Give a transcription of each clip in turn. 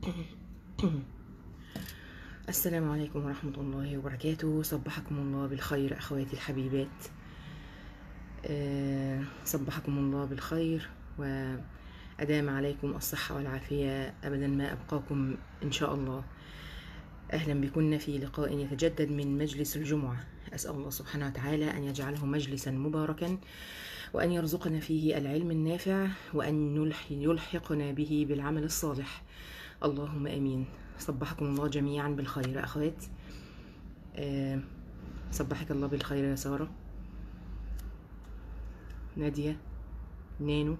السلام عليكم ورحمة الله وبركاته صبحكم الله بالخير أخواتي الحبيبات آه، صبحكم الله بالخير وأدام عليكم الصحة والعافية أبدا ما أبقاكم إن شاء الله أهلا بكم في لقاء يتجدد من مجلس الجمعة أسأل الله سبحانه وتعالى أن يجعله مجلسا مباركا وأن يرزقنا فيه العلم النافع وأن يلح- يلحقنا به بالعمل الصالح اللهم امين صبحكم الله جميعا بالخير يا اخوات آه، صبحك الله بالخير يا ساره ناديه نانو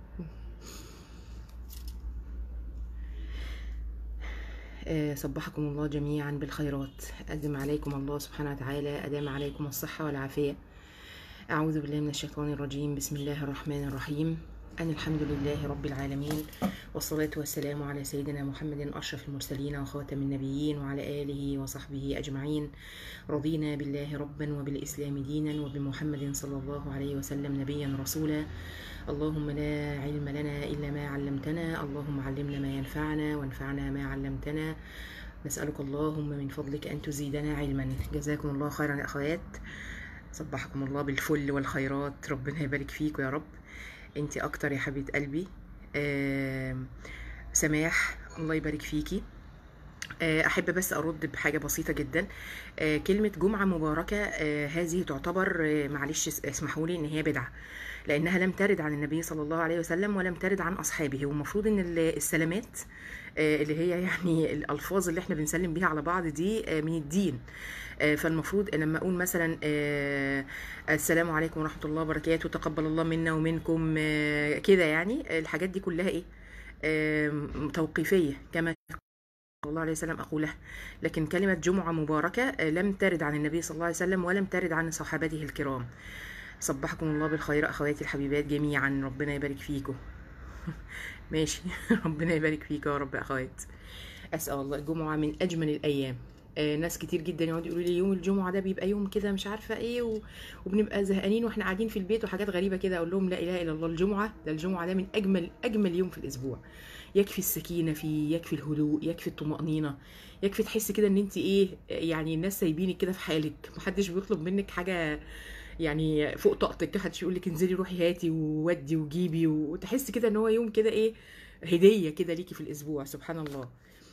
آه، صبحكم الله جميعا بالخيرات أدم عليكم الله سبحانه وتعالى أدام عليكم الصحة والعافية أعوذ بالله من الشيطان الرجيم بسم الله الرحمن الرحيم أن الحمد لله رب العالمين والصلاة والسلام على سيدنا محمد أشرف المرسلين وخاتم النبيين وعلى آله وصحبه أجمعين رضينا بالله ربا وبالإسلام دينا وبمحمد صلى الله عليه وسلم نبيا رسولا اللهم لا علم لنا إلا ما علمتنا اللهم علمنا ما ينفعنا وانفعنا ما علمتنا نسألك اللهم من فضلك أن تزيدنا علما جزاكم الله خيرا يا أخوات صبحكم الله بالفل والخيرات ربنا يبارك فيكم يا رب انت اكتر يا حبيبه قلبي آم، سماح الله يبارك فيكي آه، احب بس ارد بحاجه بسيطه جدا آه، كلمه جمعه مباركه آه، هذه تعتبر آه، معلش اس- اسمحوا لي ان هي بدعه لانها لم ترد عن النبي صلى الله عليه وسلم ولم ترد عن اصحابه والمفروض ان ال- السلامات آه، اللي هي يعني الالفاظ اللي احنا بنسلم بيها على بعض دي آه، من الدين آه، فالمفروض لما اقول مثلا آه، السلام عليكم ورحمه الله وبركاته تقبل الله منا ومنكم آه، كده يعني الحاجات دي كلها ايه آم، توقيفيه كما صلى الله عليه وسلم أقولها لكن كلمة جمعة مباركة آه، لم ترد عن النبي صلى الله عليه وسلم ولم ترد عن صحابته الكرام صبحكم الله بالخير أخواتي الحبيبات جميعا ربنا يبارك فيكم ماشي ربنا يبارك فيك يا رب يا أخوات أسأل الله الجمعة من أجمل الأيام آه، ناس كتير جدا يقعدوا يقولوا لي يوم الجمعة ده بيبقى يوم كده مش عارفة ايه و... وبنبقى زهقانين واحنا قاعدين في البيت وحاجات غريبة كده اقول لهم لا اله الا الله الجمعة ده الجمعة ده من اجمل اجمل يوم في الاسبوع يكفي السكينة فيه يكفي الهدوء يكفي الطمأنينة يكفي تحس كده ان انت ايه يعني الناس سايبينك كده في حالك محدش بيطلب منك حاجة يعني فوق طاقتك محدش يقول لك انزلي روحي هاتي وودي وجيبي وتحس كده ان هو يوم كده ايه هدية كده ليكي في الاسبوع سبحان الله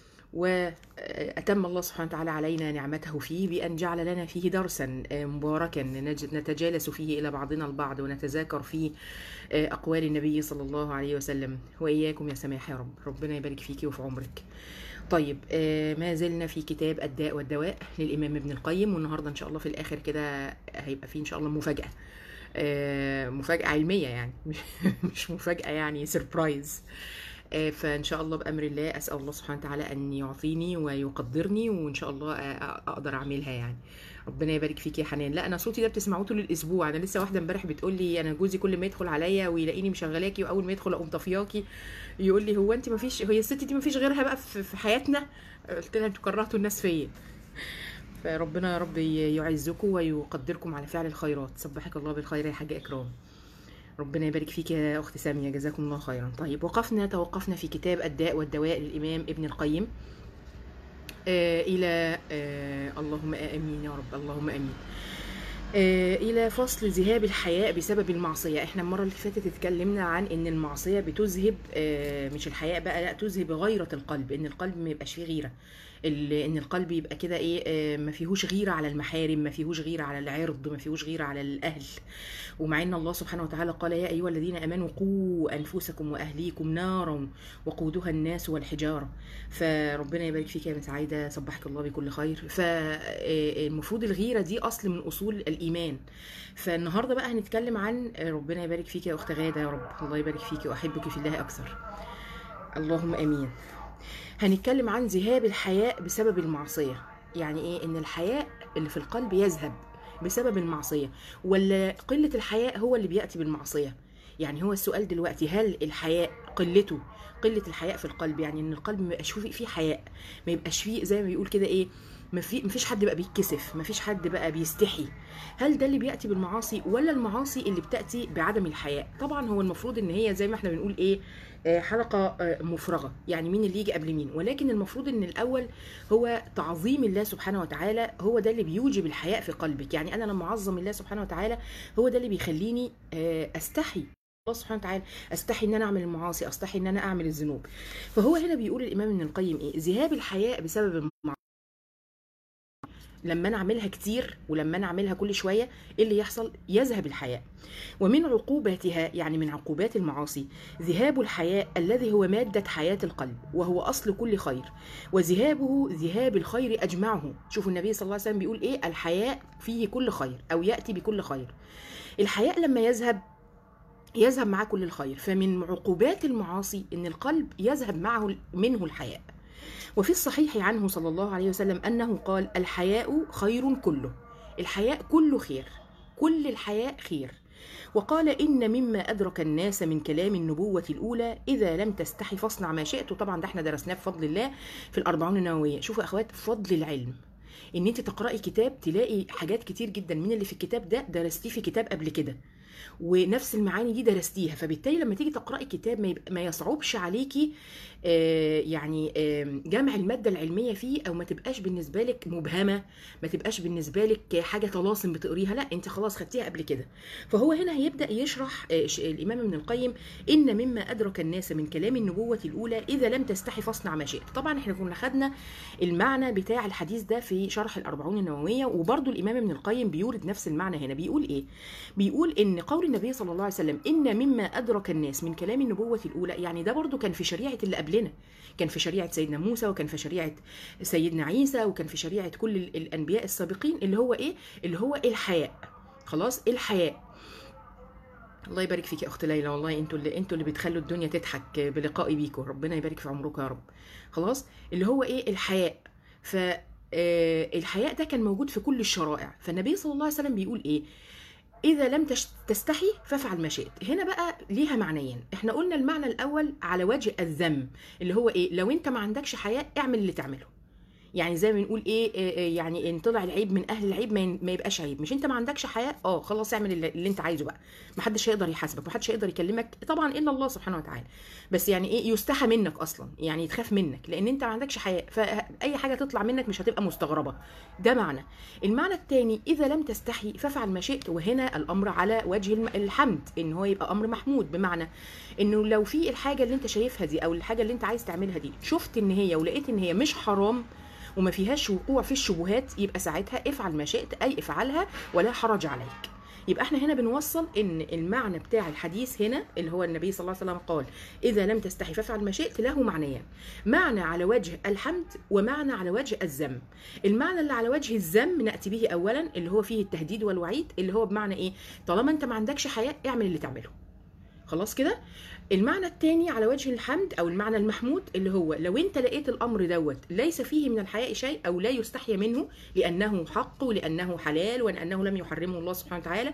وأتم الله سبحانه وتعالى علينا نعمته فيه بأن جعل لنا فيه درسا مباركا نج- نتجالس فيه إلى بعضنا البعض ونتذاكر فيه أقوال النبي صلى الله عليه وسلم وإياكم يا سماح يا رب ربنا يبارك فيكي وفي عمرك طيب آه، ما زلنا في كتاب الداء والدواء للإمام ابن القيم والنهاردة إن شاء الله في الآخر كده هيبقى فيه إن شاء الله مفاجأة آه، مفاجأة علمية يعني مش مفاجأة يعني سربرايز آه، فان شاء الله بامر الله اسال الله سبحانه وتعالى ان يعطيني ويقدرني وان شاء الله آه، اقدر اعملها يعني ربنا يبارك فيك يا حنان لا انا صوتي ده بتسمعوه طول الاسبوع انا لسه واحده امبارح بتقول لي انا جوزي كل ما يدخل عليا ويلاقيني مشغلاكي واول ما يدخل اقوم طفياكي يقول لي هو انت ما فيش هي الست دي ما فيش غيرها بقى في في حياتنا قلت لها انتوا كرهتوا الناس فيا فربنا يا رب يعزكم ويقدركم على فعل الخيرات صبحك الله بالخير يا حاج اكرام ربنا يبارك فيك يا اخت ساميه جزاكم الله خيرا طيب وقفنا توقفنا في كتاب الداء والدواء للامام ابن القيم آه الى آه اللهم امين يا رب اللهم امين آه الى فصل ذهاب الحياء بسبب المعصيه احنا المره اللي فاتت اتكلمنا عن ان المعصيه بتذهب آه مش الحياء بقى لا تذهب غيره القلب ان القلب ما يبقاش فيه غيره ال- ان القلب يبقى كده ايه آه، ما فيهوش غيره على المحارم ما فيهوش غيره على العرض ما فيهوش غيره على الاهل ومع ان الله سبحانه وتعالى قال يا ايها الذين امنوا قوا انفسكم واهليكم نارا وقودها الناس والحجاره فربنا يبارك فيك يا مسعيده صبحك الله بكل خير فالمفروض الغيره دي اصل من اصول الايمان فالنهارده بقى هنتكلم عن آه، ربنا يبارك فيك يا اخت غاده يا رب الله يبارك فيك واحبك في الله اكثر اللهم امين هنتكلم عن ذهاب الحياء بسبب المعصيه يعني ايه ان الحياء اللي في القلب يذهب بسبب المعصيه ولا قله الحياء هو اللي بياتي بالمعصيه يعني هو السؤال دلوقتي هل الحياء قلته قله الحياء في القلب يعني ان القلب ما يبقاش فيه فيه حياء ما يبقاش فيه زي ما بيقول كده ايه مفي مفيش حد بقى بيتكسف مفيش حد بقى بيستحي هل ده اللي بياتي بالمعاصي ولا المعاصي اللي بتاتي بعدم الحياء طبعا هو المفروض ان هي زي ما احنا بنقول ايه آه، حلقه آه، مفرغه يعني مين اللي يجي قبل مين ولكن المفروض ان الاول هو تعظيم الله سبحانه وتعالى هو ده اللي بيوجب الحياء في قلبك يعني انا لما اعظم الله سبحانه وتعالى هو ده اللي بيخليني آه، استحي الله سبحانه وتعالى استحي ان انا اعمل المعاصي استحي ان انا اعمل الذنوب فهو هنا بيقول الامام ابن القيم ايه ذهاب الحياء بسبب المعاصي لما انا اعملها كتير ولما انا اعملها كل شويه ايه اللي يحصل يذهب الحياء ومن عقوباتها يعني من عقوبات المعاصي ذهاب الحياء الذي هو ماده حياه القلب وهو اصل كل خير وذهابه ذهاب الخير اجمعه شوفوا النبي صلى الله عليه وسلم بيقول ايه الحياء فيه كل خير او ياتي بكل خير الحياء لما يذهب يذهب معاه كل الخير فمن عقوبات المعاصي ان القلب يذهب معه منه الحياء وفي الصحيح عنه صلى الله عليه وسلم انه قال الحياء خير كله الحياء كله خير كل الحياء خير وقال إن مما أدرك الناس من كلام النبوة الأولى إذا لم تستحي فاصنع ما شئت وطبعا ده احنا درسناه بفضل الله في الأربعون النووية شوفوا يا أخوات فضل العلم إن أنت تقرأي كتاب تلاقي حاجات كتير جدا من اللي في الكتاب ده درستيه في كتاب قبل كده ونفس المعاني دي درستيها فبالتالي لما تيجي تقراي كتاب ما, يبقى ما يصعبش عليكي آه يعني آه جمع الماده العلميه فيه او ما تبقاش بالنسبه لك مبهمه ما تبقاش بالنسبه لك حاجه طلاسم بتقريها لا انت خلاص خدتيها قبل كده فهو هنا هيبدا يشرح آه الامام ابن القيم ان مما ادرك الناس من كلام النبوه الاولى اذا لم تستحي فاصنع ما شئت طبعا احنا كنا خدنا المعنى بتاع الحديث ده في شرح الاربعون النوويه وبرده الامام ابن القيم بيورد نفس المعنى هنا بيقول ايه بيقول ان قول النبي صلى الله عليه وسلم ان مما ادرك الناس من كلام النبوه الاولى يعني ده برضو كان في شريعه اللي قبلنا كان في شريعه سيدنا موسى وكان في شريعه سيدنا عيسى وكان في شريعه كل الانبياء السابقين اللي هو ايه اللي هو الحياء خلاص الحياء الله يبارك فيك يا اخت ليلى والله انتوا اللي انتوا اللي بتخلوا الدنيا تضحك بلقائي بيكم ربنا يبارك في عمركم يا رب خلاص اللي هو ايه الحياء ف الحياء ده كان موجود في كل الشرائع فالنبي صلى الله عليه وسلم بيقول ايه إذا لم تستحي فافعل ما شئت هنا بقى ليها معنيين احنا قلنا المعنى الأول على وجه الذم اللي هو إيه لو أنت ما عندكش حياء اعمل اللي تعمله يعني زي ما بنقول ايه, إيه يعني ان طلع العيب من اهل العيب ما يبقاش عيب مش انت ما عندكش حياء اه خلاص اعمل اللي, اللي انت عايزه بقى ما حدش هيقدر يحاسبك ما حدش هيقدر يكلمك طبعا الا الله سبحانه وتعالى بس يعني ايه يستحى منك اصلا يعني يتخاف منك لان انت ما عندكش حياء فاي حاجه تطلع منك مش هتبقى مستغربه ده معنى المعنى الثاني اذا لم تستحي فافعل ما شئت وهنا الامر على وجه الحمد ان هو يبقى امر محمود بمعنى انه لو في الحاجه اللي انت شايفها دي او الحاجه اللي انت عايز تعملها دي شفت ان هي ولقيت ان هي مش حرام وما فيهاش وقوع في الشبهات يبقى ساعتها افعل ما شئت اي افعلها ولا حرج عليك يبقى احنا هنا بنوصل ان المعنى بتاع الحديث هنا اللي هو النبي صلى الله عليه وسلم قال اذا لم تستحي فافعل ما شئت له معنيان معنى على وجه الحمد ومعنى على وجه الذم المعنى اللي على وجه الذم ناتي به اولا اللي هو فيه التهديد والوعيد اللي هو بمعنى ايه طالما انت ما عندكش حياء اعمل اللي تعمله خلاص كده المعنى الثاني على وجه الحمد او المعنى المحمود اللي هو لو انت لقيت الامر دوت ليس فيه من الحياء شيء او لا يستحي منه لانه حق ولانه حلال وانه لم يحرمه الله سبحانه وتعالى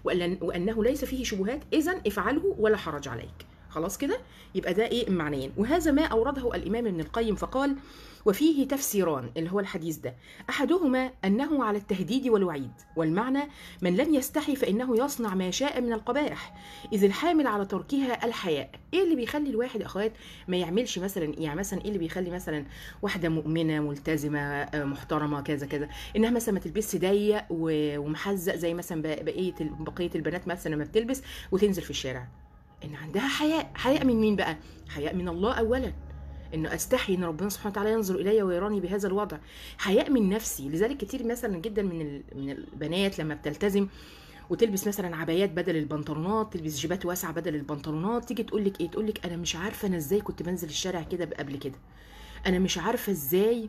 وانه ليس فيه شبهات اذا افعله ولا حرج عليك خلاص كده يبقى ده ايه المعنيين وهذا ما اورده الامام ابن القيم فقال وفيه تفسيران اللي هو الحديث ده احدهما انه على التهديد والوعيد والمعنى من لم يستحي فانه يصنع ما شاء من القبائح اذ الحامل على تركها الحياء ايه اللي بيخلي الواحد اخوات ما يعملش مثلا يعني مثلا ايه اللي بيخلي مثلا واحده مؤمنه ملتزمه محترمه كذا كذا انها مثلا ما تلبسش ضيق ومحزق زي مثلا بقيه بقيه البنات مثلا لما بتلبس وتنزل في الشارع ان عندها حياء حياء من مين بقى حياء من الله اولا انه استحي ان ربنا سبحانه وتعالى ينظر الي ويراني بهذا الوضع حياء من نفسي لذلك كتير مثلا جدا من من البنات لما بتلتزم وتلبس مثلا عبايات بدل البنطلونات تلبس جيبات واسعه بدل البنطلونات تيجي تقول لك ايه تقول لك انا مش عارفه انا ازاي كنت بنزل الشارع كده قبل كده انا مش عارفه ازاي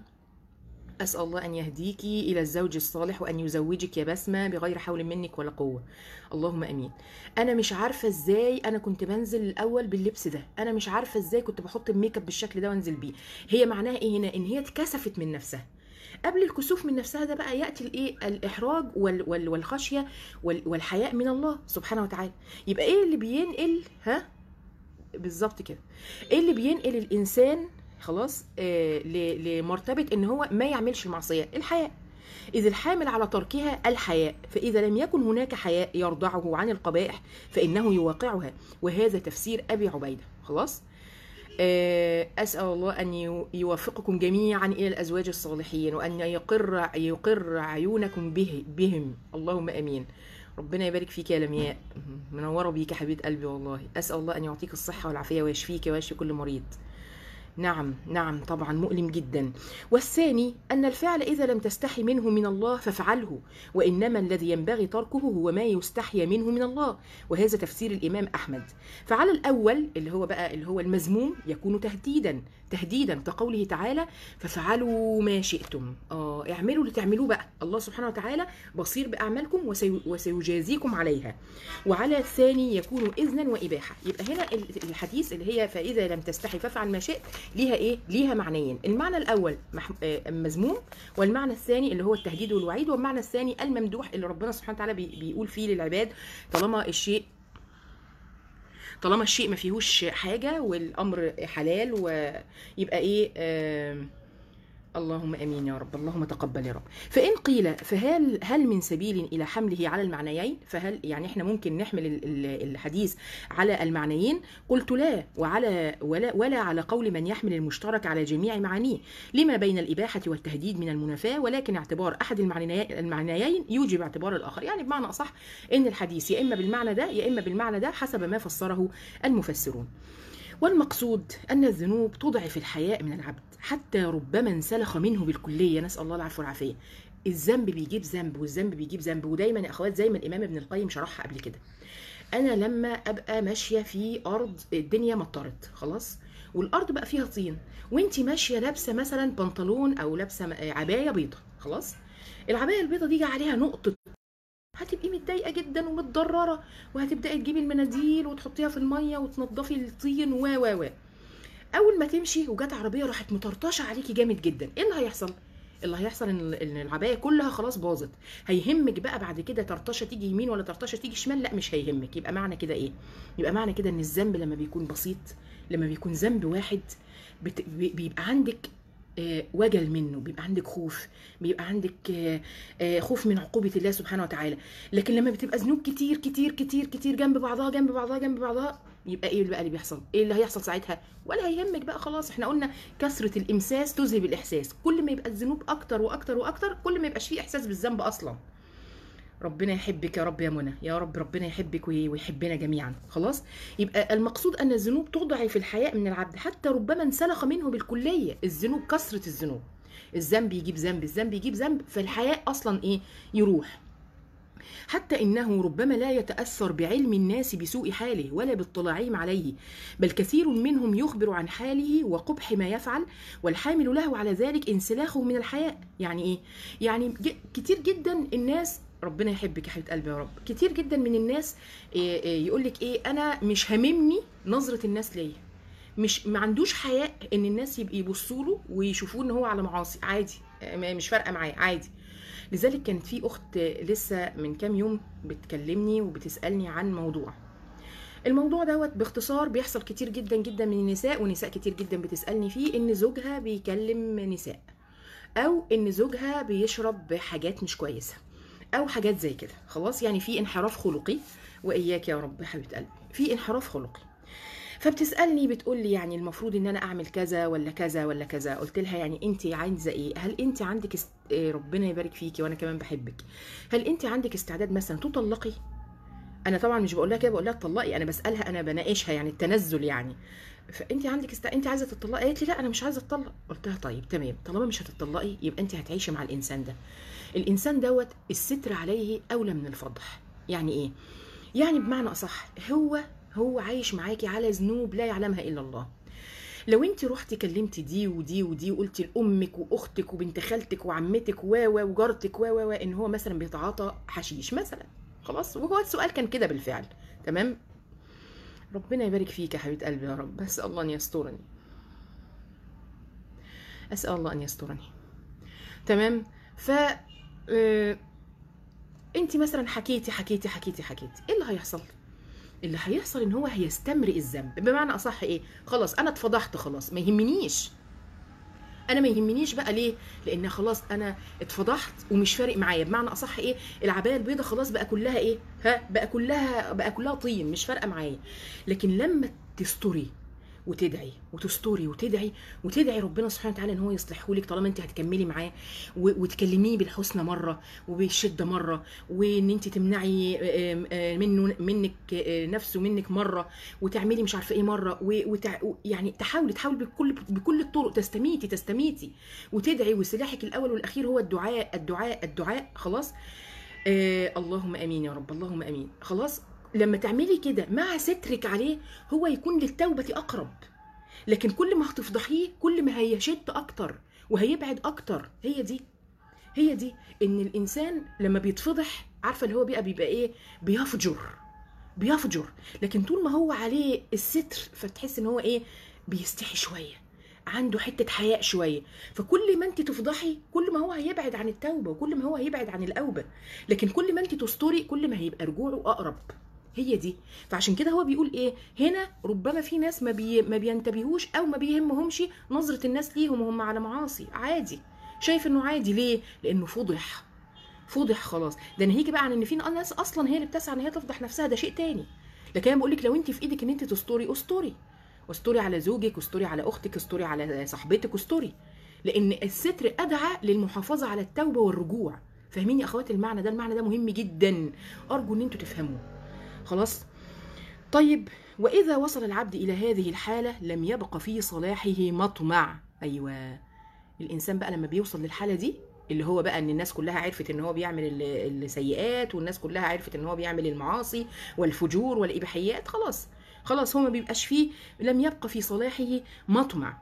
أسأل الله أن يهديكي إلى الزوج الصالح وأن يزوجك يا بسمة بغير حول منك ولا قوة اللهم أمين أنا مش عارفة إزاي أنا كنت بنزل الأول باللبس ده أنا مش عارفة إزاي كنت بحط الميك اب بالشكل ده وأنزل بيه هي معناها إيه هنا إن هي اتكسفت من نفسها قبل الكسوف من نفسها ده بقى ياتي الايه الاحراج وال وال والخشيه وال والحياء من الله سبحانه وتعالى يبقى ايه اللي بينقل ها بالظبط كده ايه اللي بينقل الانسان خلاص آه ل- لمرتبه ان هو ما يعملش المعصيه الحياء إذ الحامل على تركها الحياء فإذا لم يكن هناك حياء يرضعه عن القبائح فإنه يواقعها وهذا تفسير أبي عبيدة خلاص آه، أسأل الله أن يو- يوفقكم جميعا إلى الأزواج الصالحين وأن يقر يقر عيونكم به بهم اللهم آمين ربنا يبارك فيك يا لمياء منوره بيك يا حبيبه قلبي والله اسال الله ان يعطيك الصحه والعافيه ويشفيك ويشفي كل مريض نعم نعم طبعا مؤلم جدا والثاني أن الفعل إذا لم تستحي منه من الله فافعله وإنما الذي ينبغي تركه هو ما يستحي منه من الله وهذا تفسير الإمام أحمد فعلى الأول اللي هو بقى اللي هو المذموم يكون تهديدا تهديدا كقوله تعالى فافعلوا ما شئتم اه اعملوا اللي تعملوه بقى الله سبحانه وتعالى بصير بأعمالكم وسي وسيجازيكم عليها وعلى الثاني يكون إذنا وإباحة يبقى هنا ال- الحديث اللي هي فإذا لم تستحي فافعل ما شئت ليها إيه؟ ليها معنيين المعنى الأول مح- آه، مذموم والمعنى الثاني اللي هو التهديد والوعيد والمعنى الثاني الممدوح اللي ربنا سبحانه وتعالى بي- بيقول فيه للعباد طالما الشيء طالما الشيء ما فيهوش حاجة والأمر حلال ويبقى إيه آم، اللهم امين يا رب اللهم تقبل يا رب فان قيل فهل هل من سبيل الى حمله على المعنيين فهل يعني احنا ممكن نحمل ال- ال- الحديث على المعنيين قلت لا وعلى ولا ولا على قول من يحمل المشترك على جميع معانيه لما بين الاباحه والتهديد من المنافاه ولكن اعتبار احد المعنيي- المعنيين يوجب اعتبار الاخر يعني بمعنى اصح ان الحديث يا اما بالمعنى ده يا اما بالمعنى ده حسب ما فسره المفسرون والمقصود أن الذنوب تضعف الحياء من العبد حتى ربما انسلخ منه بالكلية نسأل الله العفو والعافية الذنب بيجيب ذنب والذنب بيجيب ذنب ودايما يا اخوات زي ما الامام ابن القيم شرحها قبل كده انا لما ابقى ماشيه في ارض الدنيا مطرت خلاص والارض بقى فيها طين وانت ماشيه لابسه مثلا بنطلون او لابسه م- عبايه بيضه خلاص العبايه البيضه دي جه عليها نقطه هتبقي متضايقه جدا ومتضرره وهتبداي تجيبي المناديل وتحطيها في الميه وتنضفي الطين و و و اول ما تمشي وجت عربيه راحت مطرطشه عليكي جامد جدا ايه اللي هيحصل اللي هيحصل ان إن العبايه كلها خلاص باظت هيهمك بقى بعد كده طرطشه تيجي يمين ولا طرطشه تيجي شمال لا مش هيهمك يبقى معنى كده ايه يبقى معنى كده ان الذنب لما بيكون بسيط لما بيكون ذنب واحد بت... بي- بيبقى عندك آه، وجل منه بيبقى عندك خوف بيبقى عندك آه، آه، خوف من عقوبة الله سبحانه وتعالى لكن لما بتبقى ذنوب كتير كتير كتير كتير جنب بعضها جنب بعضها جنب بعضها يبقى ايه اللي بقى اللي بيحصل ايه اللي هيحصل ساعتها ولا هيهمك بقى خلاص احنا قلنا كثرة الامساس تذهب الاحساس كل ما يبقى الذنوب اكتر واكتر واكتر كل ما يبقاش فيه احساس بالذنب اصلا ربنا يحبك يا رب يا منى يا رب ربنا يحبك وي- ويحبنا جميعا خلاص يبقى المقصود ان الذنوب تضعف الحياء من العبد حتى ربما انسلخ منه بالكليه الذنوب كثره الذنوب الذنب يجيب ذنب الذنب يجيب ذنب فالحياء اصلا ايه يروح حتى انه ربما لا يتاثر بعلم الناس بسوء حاله ولا باطلاعهم عليه بل كثير منهم يخبر عن حاله وقبح ما يفعل والحامل له على ذلك انسلاخه من الحياء يعني ايه يعني ج- كتير جدا الناس ربنا يحبك يا حبيبه قلبي يا رب كتير جدا من الناس يقول لك ايه انا مش هاممني نظره الناس ليا مش ما عندوش حياء ان الناس يبقى يبصوا له ويشوفوه ان هو على معاصي عادي ما- مش فارقه معاه عادي لذلك كانت في اخت لسه من كام يوم بتكلمني وبتسالني عن موضوع الموضوع دوت باختصار بيحصل كتير جدا جدا من النساء ونساء كتير جدا بتسالني فيه ان زوجها بيكلم نساء او ان زوجها بيشرب حاجات مش كويسه او حاجات زي كده خلاص يعني في انحراف خلقي واياك يا رب حبيبه قلبي في انحراف خلقي فبتسالني بتقول لي يعني المفروض ان انا اعمل كذا ولا كذا ولا كذا قلت لها يعني انت عايزه ايه هل انت عندك است... إيه ربنا يبارك فيكي وانا كمان بحبك هل انت عندك استعداد مثلا تطلقي انا طبعا مش بقول لها كده بقول لها تطلقي انا بسالها انا بناقشها يعني التنزل يعني فانت عندك است... انت عايزه تطلقي قالت لي لا انا مش عايزه اتطلق قلت لها طيب تمام طالما مش هتطلقي يبقى انت هتعيشي مع الانسان ده الانسان دوت الستر عليه اولى من الفضح يعني ايه يعني بمعنى اصح هو هو عايش معاكي على ذنوب لا يعلمها الا الله لو انت رحتي كلمتي دي ودي ودي وقلتي لامك واختك وبنت خالتك وعمتك و و وجارتك و و و ان هو مثلا بيتعاطى حشيش مثلا خلاص وهو السؤال كان كده بالفعل تمام ربنا يبارك فيك يا حبيبه قلبي يا رب بس الله ان يسترني اسال الله ان يسترني تمام ف آه، انت مثلا حكيتي حكيتي حكيتي حكيتي ايه اللي هيحصل اللي هيحصل ان هو هيستمرئ الذنب بمعنى اصح ايه خلاص انا اتفضحت خلاص ما يهمنيش انا ما يهمنيش بقى ليه لان خلاص انا اتفضحت ومش فارق معايا بمعنى اصح ايه العبايه البيضاء خلاص بقى كلها ايه ها بقى كلها بقى كلها طين مش فارقه معايا لكن لما تستري وتدعي وتستوري وتدعي وتدعي ربنا سبحانه وتعالى ان هو يصلحه لك طالما انت هتكملي معاه و- وتكلميه بالحسنى مره وبالشده مره وان انت تمنعي آم، آم، منه منك آه، نفسه منك مره وتعملي مش عارفه ايه مره و- وتع... و- يعني تحاولي تحاولي بكل بكل الطرق تستميتي تستميتي وتدعي وسلاحك الاول والاخير هو الدعاء الدعاء الدعاء خلاص آه اللهم امين يا رب اللهم امين خلاص لما تعملي كده مع سترك عليه هو يكون للتوبه اقرب لكن كل ما هتفضحيه كل ما هيشد اكتر وهيبعد اكتر هي دي هي دي ان الانسان لما بيتفضح عارفه اللي هو بيبقى بيبقى ايه بيفجر بيفجر لكن طول ما هو عليه الستر فتحس ان هو ايه بيستحي شويه عنده حته حياء شويه فكل ما انت تفضحي كل ما هو هيبعد عن التوبه وكل ما هو هيبعد عن الاوبه لكن كل ما انت تستري كل ما هيبقى رجوعه اقرب هي دي فعشان كده هو بيقول ايه هنا ربما في ناس ما, بي ما بينتبهوش او ما بيهمهمش نظره الناس ليهم وهم على معاصي عادي شايف انه عادي ليه لانه فضح فضح خلاص ده ناهيك بقى عن ان في ناس اصلا هي اللي بتسعى ان هي تفضح نفسها ده شيء تاني لكن انا بقول لك لو انت في ايدك ان انت تستوري استوري واستوري على زوجك واستوري على اختك استوري على صاحبتك استوري لان الستر ادعى للمحافظه على التوبه والرجوع فاهمين يا اخواتي المعنى ده المعنى ده مهم جدا ارجو ان انتوا تفهموه خلاص طيب واذا وصل العبد الى هذه الحاله لم يبق في صلاحه مطمع ايوه الانسان بقى لما بيوصل للحاله دي اللي هو بقى ان الناس كلها عرفت ان هو بيعمل ال- السيئات والناس كلها عرفت ان هو بيعمل المعاصي والفجور والاباحيات خلاص خلاص هو ما بيبقاش فيه لم يبقى في صلاحه مطمع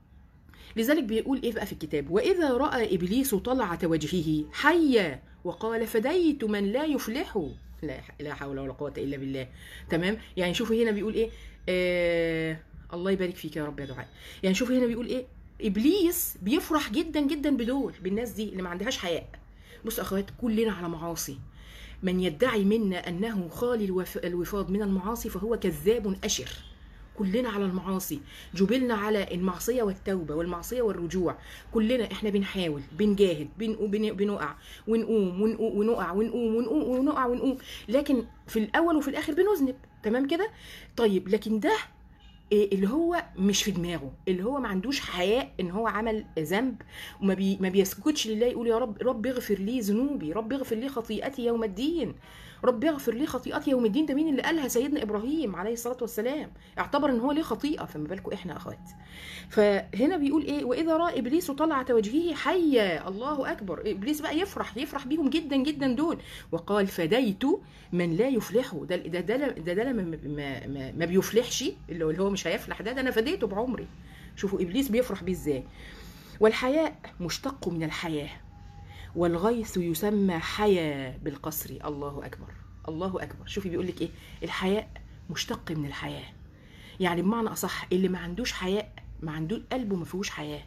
لذلك بيقول ايه بقى في الكتاب واذا راى ابليس طلعه وجهه حيا وقال فديت من لا يفلح لا لا حول ولا قوه الا بالله تمام يعني شوفوا هنا بيقول ايه آه الله يبارك فيك يا رب يا دعاء يعني شوفوا هنا بيقول ايه ابليس بيفرح جدا جدا بدول بالناس دي اللي ما عندهاش حياء بص يا اخوات كلنا على معاصي من يدعي منا انه خالي الوف... الوفاض من المعاصي فهو كذاب اشر كلنا على المعاصي جبلنا على المعصية والتوبة والمعصية والرجوع كلنا احنا بنحاول بنجاهد بن... بن... بنقع ونقوم ونقوم ونقع ونقوم ونقوم ونقع ونقوم لكن في الأول وفي الآخر بنذنب تمام كده طيب لكن ده إيه اللي هو مش في دماغه اللي هو ما عندوش حياء ان هو عمل ذنب وما بي ما بيسكتش لله يقول يا رب رب اغفر لي ذنوبي رب اغفر لي خطيئتي يوم الدين رب اغفر لي خطيئتي يوم الدين ده مين اللي قالها سيدنا ابراهيم عليه الصلاه والسلام اعتبر ان هو ليه خطيئه فما بالكم احنا اخوات فهنا بيقول ايه واذا راى ابليس طلعه وجهه حيا الله اكبر ابليس بقى يفرح يفرح بيهم جدا جدا دول وقال فديت من لا يفلحه ده ده ده, ده, ده لما ما, ما, ما بيفلحش اللي هو- اللي هو مش هيفلح ده ده انا فديته بعمري شوفوا ابليس بيفرح بيه ازاي والحياء مشتق من الحياه والغيث يسمى حيا بالقصر الله اكبر الله اكبر شوفي بيقول لك ايه الحياء مشتق من الحياه يعني بمعنى اصح اللي ما عندوش حياء ما عندوش قلبه ما فيهوش حياه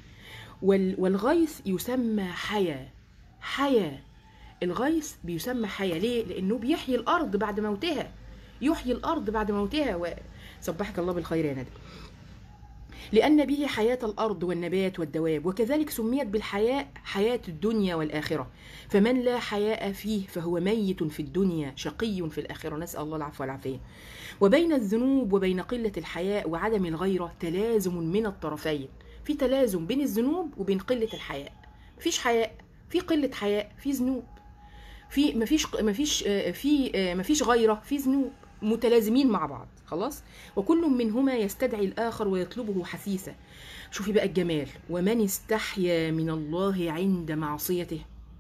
وال والغيث يسمى حيا حيا الغيث بيسمى حيا ليه لانه بيحيي الارض بعد موتها يحيي الارض بعد موتها وصبحك الله بالخير يا ندى لأن به حياة الأرض والنبات والدواب وكذلك سميت بالحياة حياة الدنيا والآخرة فمن لا حياء فيه فهو ميت في الدنيا شقي في الآخرة نسأل الله العفو والعافية وبين الذنوب وبين قلة الحياء وعدم الغيرة تلازم من الطرفين في تلازم بين الذنوب وبين قلة الحياء مفيش حياء في قلة حياء في ذنوب في مفيش مفيش آه، في آه، مفيش غيرة في ذنوب متلازمين مع بعض خلاص وكل منهما يستدعي الآخر ويطلبه حثيثا شوفي بقى الجمال ومن استحيا من الله عند معصيته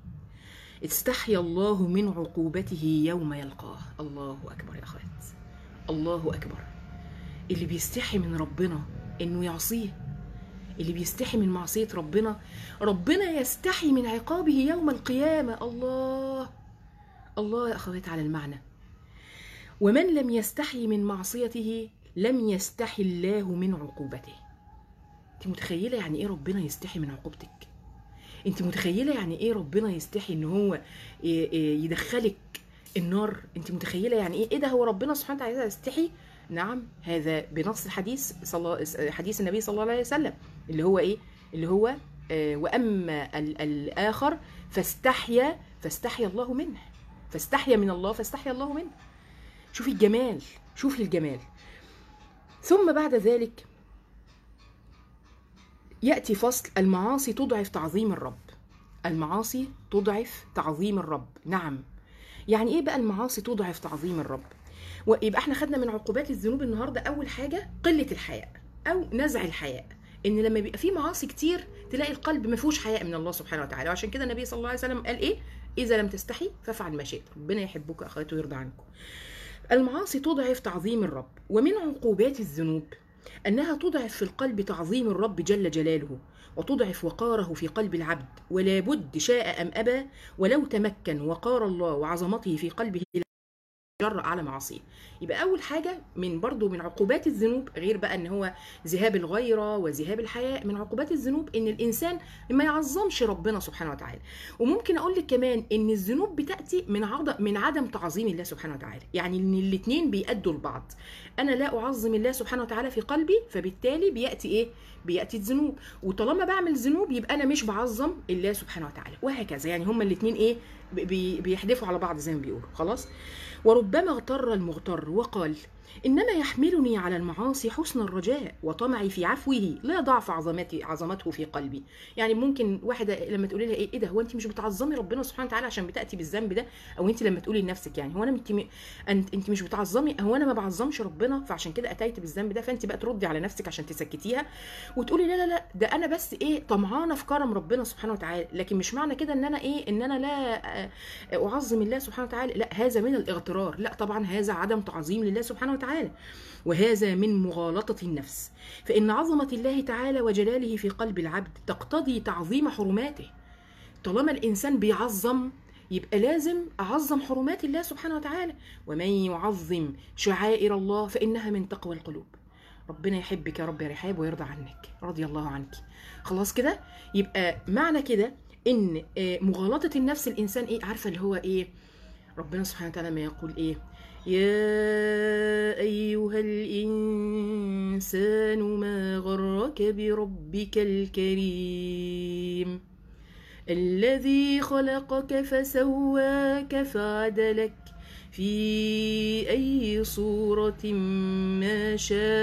استحيا الله من عقوبته يوم يلقاه الله أكبر يا أخوات الله أكبر اللي بيستحي من ربنا إنه يعصيه اللي بيستحي من معصية ربنا ربنا يستحي من عقابه يوم القيامة الله الله يا أخوات على المعنى ومن لم يستحي من معصيته لم يستحي الله من عقوبته انت متخيله يعني ايه ربنا يستحي من عقوبتك انت متخيله يعني ايه ربنا يستحي ان هو ي- ي- يدخلك النار انت متخيله يعني ايه ايه ده هو ربنا سبحانه وتعالى يستحي نعم هذا بنص الحديث صلى حديث النبي صلى الله عليه وسلم اللي هو ايه اللي هو آه، واما ال- الاخر فاستحيا فاستحيا الله منه فاستحيا من الله فاستحيا الله منه شوفي الجمال شوفي الجمال ثم بعد ذلك ياتي فصل المعاصي تضعف تعظيم الرب المعاصي تضعف تعظيم الرب نعم يعني ايه بقى المعاصي تضعف تعظيم الرب ويبقى احنا خدنا من عقوبات الذنوب النهارده اول حاجه قله الحياء او نزع الحياء ان لما بيبقى في معاصي كتير تلاقي القلب ما فيهوش حياء من الله سبحانه وتعالى وعشان كده النبي صلى الله عليه وسلم قال ايه اذا لم تستحي فافعل ما شئت ربنا يحبك اخواتي ويرضى عنكم المعاصي تضعف تعظيم الرب ومن عقوبات الذنوب انها تضعف في القلب تعظيم الرب جل جلاله وتضعف وقاره في قلب العبد ولا بد شاء ام ابى ولو تمكن وقار الله وعظمته في قلبه جرأ على معاصيه يبقى اول حاجه من برضو من عقوبات الذنوب غير بقى ان هو ذهاب الغيره وذهاب الحياء من عقوبات الذنوب ان الانسان ما يعظمش ربنا سبحانه وتعالى وممكن اقول لك كمان ان الذنوب بتاتي من عدم من عدم تعظيم الله سبحانه وتعالى يعني ان الاثنين بيأدوا لبعض انا لا اعظم الله سبحانه وتعالى في قلبي فبالتالي بياتي ايه بياتي الذنوب وطالما بعمل ذنوب يبقى انا مش بعظم الله سبحانه وتعالى وهكذا يعني هما الاثنين ايه بي- بيحدفوا على بعض زي ما بيقولوا خلاص وربما اغتر المغتر وقال انما يحملني على المعاصي حسن الرجاء وطمعي في عفوه لا ضعف عظمتي عظمته في قلبي يعني ممكن واحده لما تقولي لها ايه ايه ده هو انت مش بتعظمي ربنا سبحانه وتعالى عشان بتاتي بالذنب ده او انت لما تقولي لنفسك يعني هو انا انت م- انت انت مش بتعظمي هو انا ما بعظمش ربنا فعشان كده اتيت بالذنب ده فانت بقى تردي على نفسك عشان تسكتيها وتقولي لا لا لا ده انا بس ايه طمعانه في كرم ربنا سبحانه وتعالى لكن مش معنى كده ان انا ايه ان انا لا آه، اعظم الله سبحانه وتعالى لا هذا من الاغترار لا طبعا هذا عدم تعظيم لله سبحانه وتعالى وهذا من مغالطه النفس فان عظمه الله تعالى وجلاله في قلب العبد تقتضي تعظيم حرماته طالما الانسان بيعظم يبقى لازم اعظم حرمات الله سبحانه وتعالى ومن يعظم شعائر الله فانها من تقوى القلوب ربنا يحبك يا رب يا رحاب ويرضى عنك رضي الله عنك خلاص كده يبقى معنى كده ان آه، مغالطه النفس الانسان ايه عارفه اللي هو ايه ربنا سبحانه وتعالى ما يقول ايه يا ايها الانسان ما غرك بربك الكريم الذي خلقك فسواك فعدلك في أي صورة ما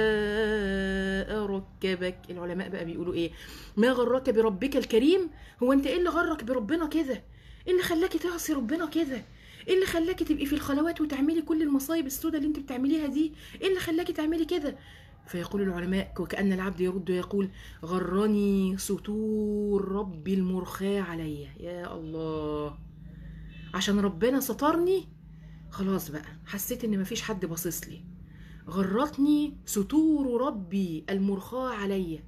شاء ركبك العلماء بقى بيقولوا إيه ما غرك بربك الكريم هو أنت إيه اللي غرك بربنا كده إيه اللي خلاكي تعصي ربنا كده ايه اللي خلاكي تبقي في الخلوات وتعملي كل المصايب السوداء اللي انت بتعمليها دي ايه اللي خلاكي تعملي كده فيقول العلماء وكأن العبد يرد ويقول غرني ستور ربي المرخاة علي يا الله عشان ربنا سترني خلاص بقى حسيت ان مفيش حد باصص لي غرتني ستور ربي المرخاة علي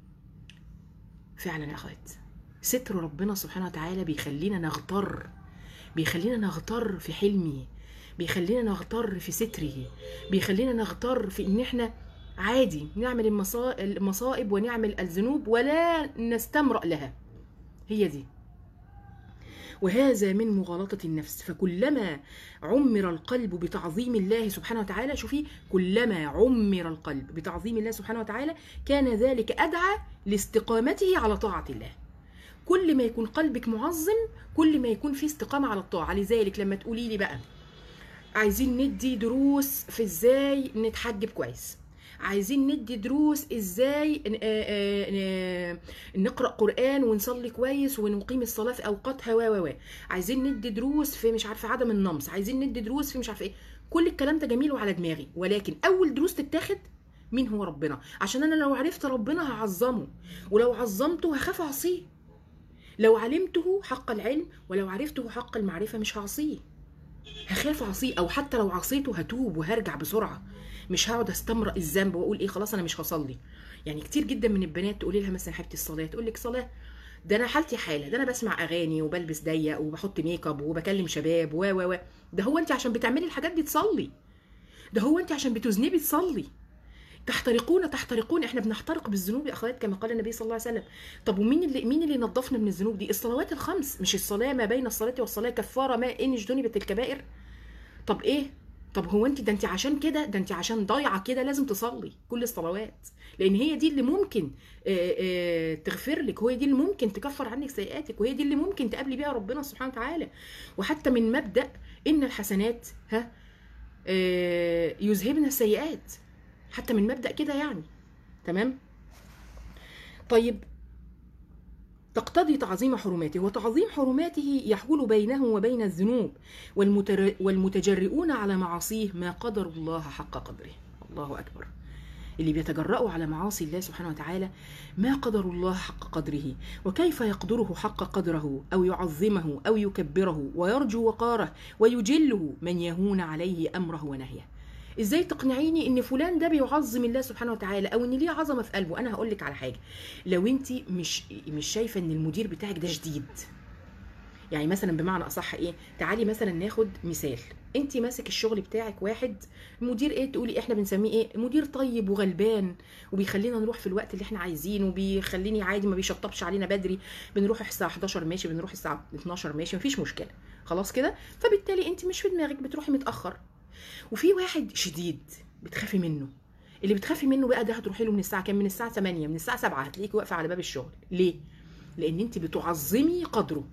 فعلا يا اخوات ستر ربنا سبحانه وتعالى بيخلينا نغتر بيخلينا نغتر في حلمه بيخلينا نغتر في ستره بيخلينا نغتر في ان احنا عادي نعمل المصا- المصائب ونعمل الذنوب ولا نستمرأ لها هي دي وهذا من مغالطة النفس فكلما عمر القلب بتعظيم الله سبحانه وتعالى شوفي كلما عمر القلب بتعظيم الله سبحانه وتعالى كان ذلك أدعى لاستقامته على طاعة الله كل ما يكون قلبك معظم كل ما يكون في استقامة على الطاعة لذلك لما تقولي لي بقى عايزين ندي دروس في ازاي نتحجب كويس عايزين ندي دروس ازاي ن- آه، آه، ن- نقرا قران ونصلي كويس ونقيم الصلاه في اوقاتها و و و عايزين ندي دروس في مش عارفه عدم النمص عايزين ندي دروس في مش عارفه ايه كل الكلام ده جميل وعلى دماغي ولكن اول دروس تتاخد مين هو ربنا عشان انا لو عرفت ربنا هعظمه ولو عظمته هخاف اعصيه لو علمته حق العلم ولو عرفته حق المعرفه مش هعصيه هخاف اعصيه او حتى لو عصيته هتوب وهرجع بسرعه مش هقعد استمرأ الذنب واقول ايه خلاص انا مش هصلي يعني كتير جدا من البنات تقولي لها مثلا حبيبتي الصلاه تقول لك صلاه ده انا حالتي حاله ده انا بسمع اغاني وبلبس ضيق وبحط ميك اب وبكلم شباب و و و ده هو انت عشان بتعملي الحاجات دي تصلي ده هو انت عشان بتذنبي تصلي تحترقون تحترقون احنا بنحترق بالذنوب يا اخوات كما قال النبي صلى الله عليه وسلم طب ومين اللي مين اللي نظفنا من الذنوب دي الصلوات الخمس مش الصلاه ما بين الصلاه والصلاه كفاره ما ان اجتنبت الكبائر طب ايه طب هو انت ده انت عشان كده ده انت عشان ضايعه كده لازم تصلي كل الصلوات لان هي دي اللي ممكن آه، آه، تغفر لك وهي دي اللي ممكن تكفر عنك سيئاتك وهي دي اللي ممكن تقابلي بيها ربنا سبحانه وتعالى وحتى من مبدا ان الحسنات ها آه، يذهبن السيئات حتى من مبدا كده يعني تمام طيب تقتضي تعظيم حرماته وتعظيم حرماته يحول بينه وبين الذنوب والمتر... والمتجرئون على معاصيه ما قدر الله حق قدره الله أكبر اللي بيتجرأوا على معاصي الله سبحانه وتعالى ما قدر الله حق قدره وكيف يقدره حق قدره أو يعظمه أو يكبره ويرجو وقاره ويجله من يهون عليه أمره ونهيه ازاي تقنعيني ان فلان ده بيعظم الله سبحانه وتعالى او ان ليه عظمه في قلبه انا هقول لك على حاجه لو انت مش مش شايفه ان المدير بتاعك ده شديد يعني مثلا بمعنى اصح ايه تعالي مثلا ناخد مثال انت ماسك الشغل بتاعك واحد مدير ايه تقولي احنا بنسميه ايه مدير طيب وغلبان وبيخلينا نروح في الوقت اللي احنا عايزينه وبيخليني عادي ما بيشطبش علينا بدري بنروح الساعه 11 ماشي بنروح الساعه 12 ماشي مفيش مشكله خلاص كده فبالتالي انت مش في دماغك بتروحي متاخر وفي واحد شديد بتخافي منه اللي بتخافي منه بقى ده هتروحي له من الساعه كام من الساعه 8 من الساعه 7 هتلاقيكي واقفه على باب الشغل ليه لان انت بتعظمي قدره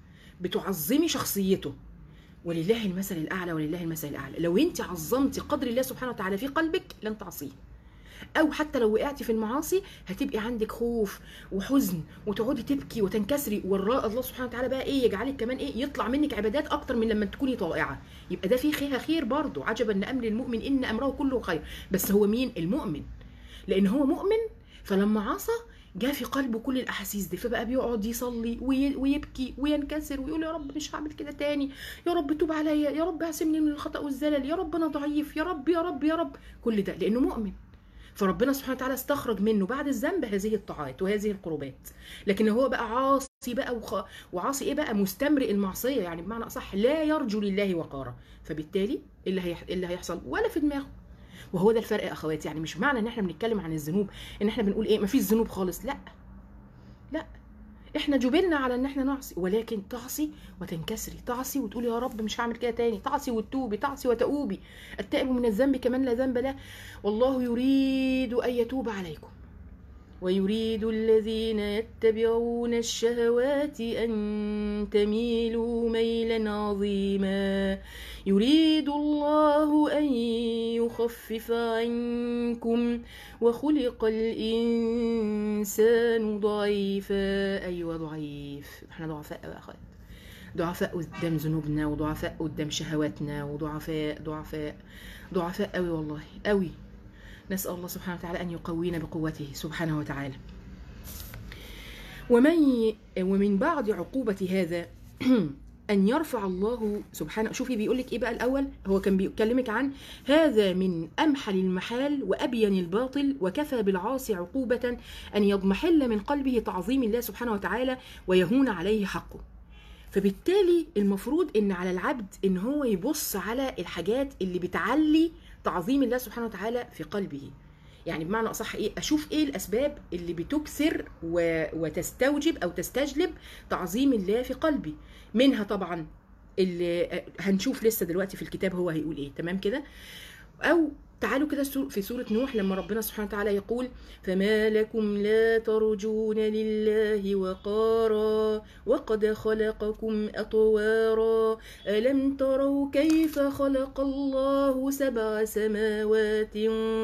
بتعظمي شخصيته ولله المثل الاعلى ولله المثل الاعلى لو انت عظمتي قدر الله سبحانه وتعالى في قلبك لن تعصيه او حتى لو وقعتي في المعاصي هتبقي عندك خوف وحزن وتقعدي تبكي وتنكسري والله الله سبحانه وتعالى بقى ايه يجعلك كمان ايه يطلع منك عبادات اكتر من لما تكوني طائعه يبقى ده فيه فيها خير برضه عجبا لامر المؤمن ان امره كله خير بس هو مين المؤمن لان هو مؤمن فلما عصى جاء في قلبه كل الاحاسيس دي فبقى بيقعد يصلي وي- ويبكي وينكسر ويقول يا رب مش هعمل كده تاني يا رب توب عليا يا رب اعصمني من الخطا والزلل يا رب انا ضعيف يا رب يا رب يا رب كل ده لانه مؤمن فربنا سبحانه وتعالى استخرج منه بعد الذنب هذه الطاعات وهذه القربات لكن هو بقى عاصي بقى وخ... وعاصي ايه بقى مستمرئ المعصيه يعني بمعنى اصح لا يرجو لله وقارا فبالتالي إيه اللي هيح... إيه اللي هيحصل ولا في دماغه وهو ده الفرق يا اخواتي يعني مش معنى ان احنا بنتكلم عن الذنوب ان احنا بنقول ايه مفيش ذنوب خالص لا لا احنا جبلنا على ان احنا نعصي ولكن تعصي وتنكسري تعصي وتقولي يا رب مش هعمل كده تاني تعصي وتتوبي تعصي وتؤوبي التائب من الذنب كمان لا ذنب له والله يريد ان يتوب عليكم ويريد الذين يتبعون الشهوات ان تميلوا ميلا عظيما يريد الله ان يخفف عنكم وخلق الانسان ضعيفا ايوه ضعيف احنا ضعفاء يا اخوات ضعفاء قدام ذنوبنا وضعفاء قدام شهواتنا وضعفاء ضعفاء ضعفاء قوي والله قوي نسأل الله سبحانه وتعالى أن يقوينا بقوته سبحانه وتعالى ومن ومن بعض عقوبة هذا أن يرفع الله سبحانه شوفي بيقول لك إيه بقى الأول هو كان بيكلمك عن هذا من أمحل المحال وأبين الباطل وكفى بالعاصي عقوبة أن يضمحل من قلبه تعظيم الله سبحانه وتعالى ويهون عليه حقه فبالتالي المفروض ان على العبد ان هو يبص على الحاجات اللي بتعلي تعظيم الله سبحانه وتعالى في قلبه يعني بمعنى اصح ايه اشوف ايه الاسباب اللي بتكثر و... وتستوجب او تستجلب تعظيم الله في قلبي منها طبعا اللي هنشوف لسه دلوقتي في الكتاب هو هيقول ايه تمام كده او تعالوا كده في سورة نوح لما ربنا سبحانه وتعالى يقول فما لكم لا ترجون لله وقارا وقد خلقكم أطوارا ألم تروا كيف خلق الله سبع سماوات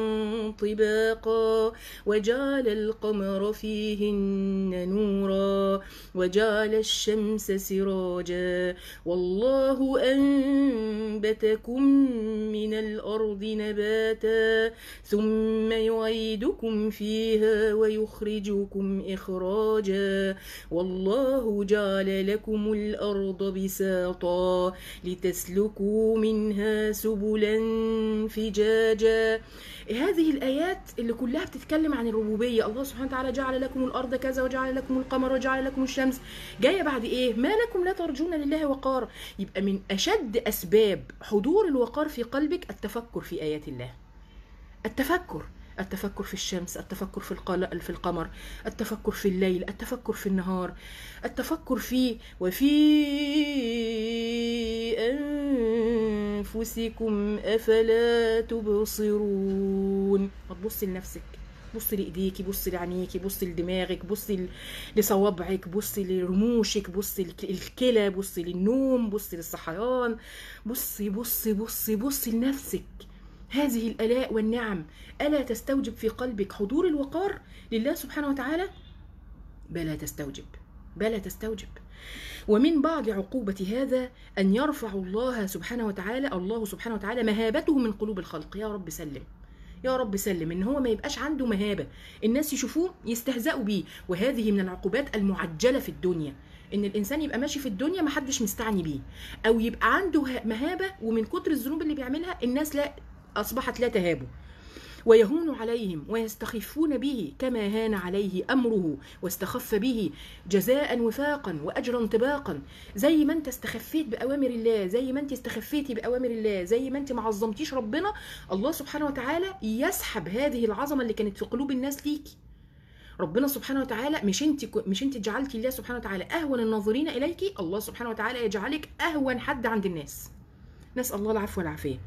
طباقا وجعل القمر فيهن نورا وجعل الشمس سراجا والله أنبتكم من الأرض نباتا نباتا ثم يعيدكم فيها ويخرجكم إخراجا والله جعل لكم الأرض بساطا لتسلكوا منها سبلا فجاجا هذه الآيات اللي كلها بتتكلم عن الربوبية الله سبحانه وتعالى جعل لكم الأرض كذا وجعل لكم القمر وجعل لكم الشمس جاية بعد إيه ما لكم لا ترجون لله وقار يبقى من أشد أسباب حضور الوقار في قلبك التفكر في آيات الله التفكر التفكر في الشمس التفكر في القل... في القمر التفكر في الليل التفكر في النهار التفكر في وفي أنفسكم أفلا تبصرون ما تبصي لنفسك بصي لإيديكي بصي لعينيكي بصي لدماغك بصي ل- لصوابعك بصي لرموشك بصي لك- للكلى بصي للنوم بصي للصحيان بصي بصي بصي بصي لنفسك هذه الآلاء والنعم ألا تستوجب في قلبك حضور الوقار لله سبحانه وتعالى بلى تستوجب بلى تستوجب ومن بعض عقوبة هذا أن يرفع الله سبحانه وتعالى الله سبحانه وتعالى مهابته من قلوب الخلق يا رب سلم يا رب سلم ان هو ما يبقاش عنده مهابه الناس يشوفوه يستهزئوا بيه وهذه من العقوبات المعجله في الدنيا ان الانسان يبقى ماشي في الدنيا ما حدش مستعني بيه او يبقى عنده ه- مهابه ومن كتر الذنوب اللي بيعملها الناس لا اصبحت لا تهابه ويهون عليهم ويستخفون به كما هان عليه امره واستخف به جزاء وفاقا واجرا طباقا زي ما انت استخفيت باوامر الله زي ما انت استخفيتي باوامر الله زي ما انت ما عظمتيش ربنا الله سبحانه وتعالى يسحب هذه العظمه اللي كانت في قلوب الناس ليكي ربنا سبحانه وتعالى مش انت مش انت جعلتي الله سبحانه وتعالى اهون الناظرين اليك الله سبحانه وتعالى يجعلك اهون حد عند الناس نسال الله العفو والعافيه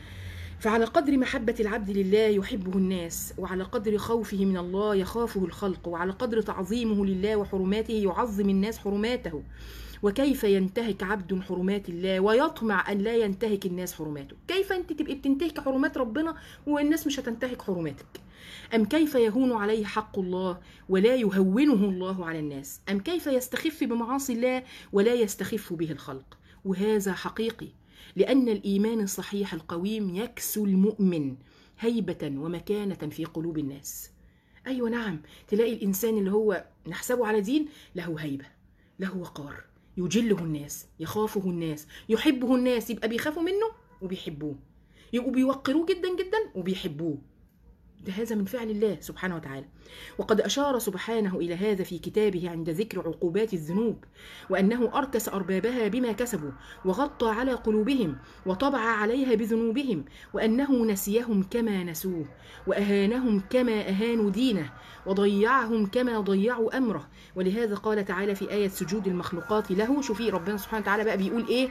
فعلى قدر محبة العبد لله يحبه الناس وعلى قدر خوفه من الله يخافه الخلق وعلى قدر تعظيمه لله وحرماته يعظم الناس حرماته وكيف ينتهك عبد حرمات الله ويطمع أن لا ينتهك الناس حرماته كيف أنت تبقي بتنتهك حرمات ربنا والناس مش هتنتهك حرماتك أم كيف يهون عليه حق الله ولا يهونه الله على الناس أم كيف يستخف بمعاصي الله ولا يستخف به الخلق وهذا حقيقي لأن الإيمان الصحيح القويم يكسو المؤمن هيبة ومكانة في قلوب الناس أيوة نعم تلاقي الإنسان اللي هو نحسبه على دين له هيبة له وقار يجله الناس يخافه الناس يحبه الناس يبقى بيخافوا منه وبيحبوه يبقوا بيوقروه جدا جدا وبيحبوه ده هذا من فعل الله سبحانه وتعالى وقد أشار سبحانه إلى هذا في كتابه عند ذكر عقوبات الذنوب وأنه أركس أربابها بما كسبوا وغطى على قلوبهم وطبع عليها بذنوبهم وأنه نسيهم كما نسوه وأهانهم كما أهانوا دينه وضيعهم كما ضيعوا أمره ولهذا قال تعالى في آية سجود المخلوقات له شوفي ربنا سبحانه وتعالى بقى بيقول إيه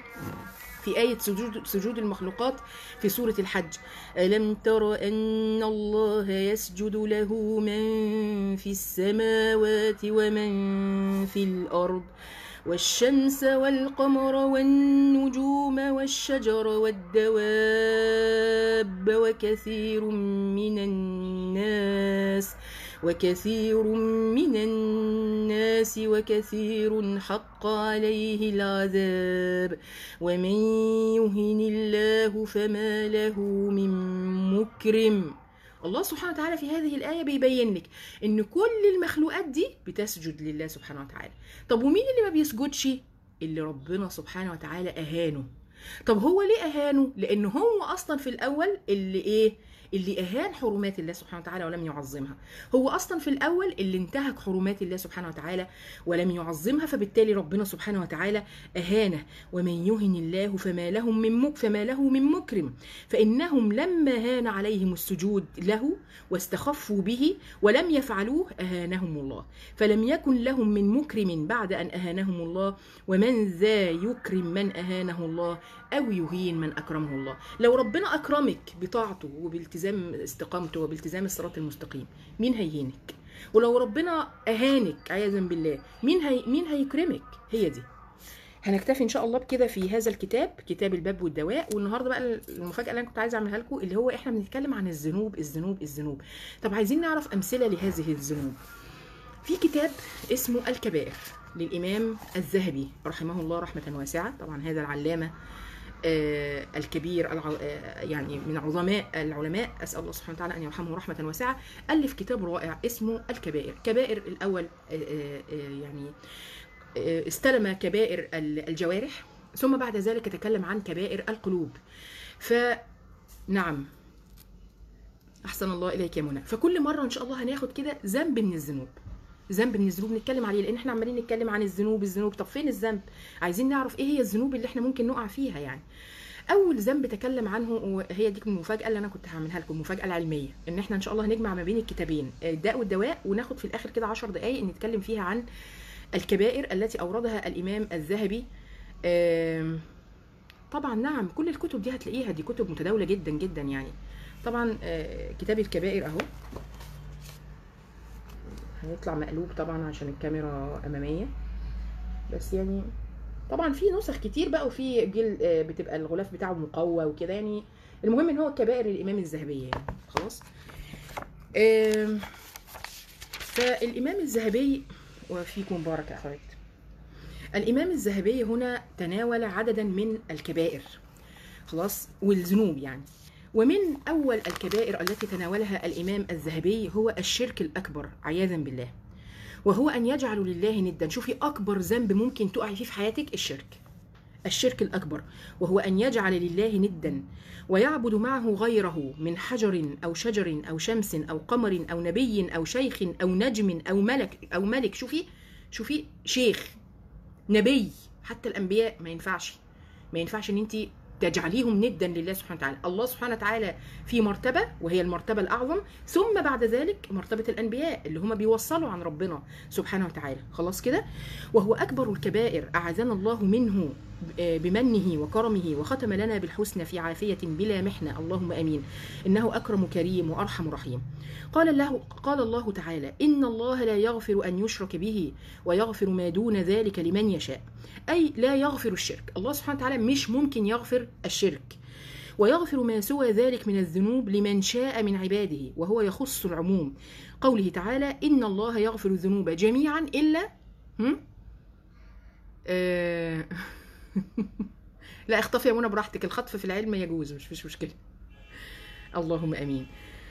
في آية سجود, سجود المخلوقات في سورة الحج ألم تر أن الله يسجد له من في السماوات ومن في الأرض والشمس والقمر والنجوم والشجر والدواب وكثير من الناس وكثير من الناس وكثير حق عليه العذاب ومن يهن الله فما له من مكرم الله سبحانه وتعالى في هذه الآية بيبين لك إن كل المخلوقات دي بتسجد لله سبحانه وتعالى طب ومين اللي ما بيسجدش اللي ربنا سبحانه وتعالى أهانه طب هو ليه أهانه لأن هو أصلا في الأول اللي إيه اللي أهان حرمات الله سبحانه وتعالى ولم يعظمها هو أصلا في الأول اللي انتهك حرمات الله سبحانه وتعالى ولم يعظمها فبالتالي ربنا سبحانه وتعالى أهانه ومن يهن الله فما لهم من مك فما له من مكرم فإنهم لما هان عليهم السجود له واستخفوا به ولم يفعلوه أهانهم الله فلم يكن لهم من مكرم بعد أن أهانهم الله ومن ذا يكرم من أهانه الله أو يهين من أكرمه الله لو ربنا أكرمك بطاعته وبالتزام استقامته وبالتزام الصراط المستقيم مين هيهينك ولو ربنا أهانك عياذا بالله مين هي مين هيكرمك هي دي هنكتفي ان شاء الله بكده في هذا الكتاب كتاب الباب والدواء والنهارده بقى المفاجاه اللي انا كنت عايزه اعملها لكم اللي هو احنا بنتكلم عن الذنوب الذنوب الذنوب طب عايزين نعرف امثله لهذه الذنوب في كتاب اسمه الكبائر للامام الذهبي رحمه الله رحمه واسعه طبعا هذا العلامه آه الكبير الع... آه يعني من عظماء العلماء اسال الله سبحانه وتعالى ان يرحمه رحمه واسعه الف كتاب رائع اسمه الكبائر كبائر الاول آه يعني استلم كبائر الجوارح ثم بعد ذلك تكلم عن كبائر القلوب فنعم احسن الله اليك يا منى فكل مره ان شاء الله هناخد كده ذنب من الذنوب ذنب من الذنوب نتكلم عليه لان احنا عمالين نتكلم عن الذنوب الذنوب طب فين الذنب عايزين نعرف ايه هي الذنوب اللي احنا ممكن نقع فيها يعني اول ذنب تكلم عنه وهي دي المفاجاه اللي انا كنت هعملها لكم المفاجاه العلميه ان احنا ان شاء الله هنجمع ما بين الكتابين الداء والدواء وناخد في الاخر كده 10 دقائق نتكلم فيها عن الكبائر التي اوردها الامام الذهبي طبعا نعم كل الكتب دي هتلاقيها دي كتب متداوله جدا جدا يعني طبعا آه، كتاب الكبائر اهو هيطلع مقلوب طبعا عشان الكاميرا اماميه بس يعني طبعا في نسخ كتير بقى وفي جيل آه، بتبقى الغلاف بتاعه مقوى وكده يعني المهم ان هو الكبائر الامام الذهبيه يعني خلاص آم، فالامام الذهبي وفيكم بارك يا اخوات الامام الذهبي هنا تناول عددا من الكبائر خلاص والذنوب يعني ومن اول الكبائر التي تناولها الامام الذهبي هو الشرك الاكبر عياذا بالله وهو ان يجعل لله ندا شوفي اكبر ذنب ممكن تقعي فيه في حياتك الشرك الشرك الاكبر وهو ان يجعل لله ندا ويعبد معه غيره من حجر او شجر او شمس او قمر او نبي او شيخ او نجم او ملك او ملك شوفي شوفي شيخ نبي حتى الانبياء ما ينفعش ما ينفعش ان انت تجعليهم ندا لله سبحانه وتعالى الله سبحانه وتعالى في مرتبه وهي المرتبه الاعظم ثم بعد ذلك مرتبه الانبياء اللي هم بيوصلوا عن ربنا سبحانه وتعالى خلاص كده وهو اكبر الكبائر اعاذنا الله منه بمنه وكرمه وختم لنا بالحسنى في عافيه بلا محنه اللهم امين انه اكرم كريم وارحم رحيم قال الله قال الله تعالى ان الله لا يغفر ان يشرك به ويغفر ما دون ذلك لمن يشاء اي لا يغفر الشرك الله سبحانه وتعالى مش ممكن يغفر الشرك ويغفر ما سوى ذلك من الذنوب لمن شاء من عباده وهو يخص العموم قوله تعالى ان الله يغفر الذنوب جميعا الا هم؟ آه... لا اخطفي يا منى براحتك الخطف في العلم يجوز مش فيش مشكله اللهم امين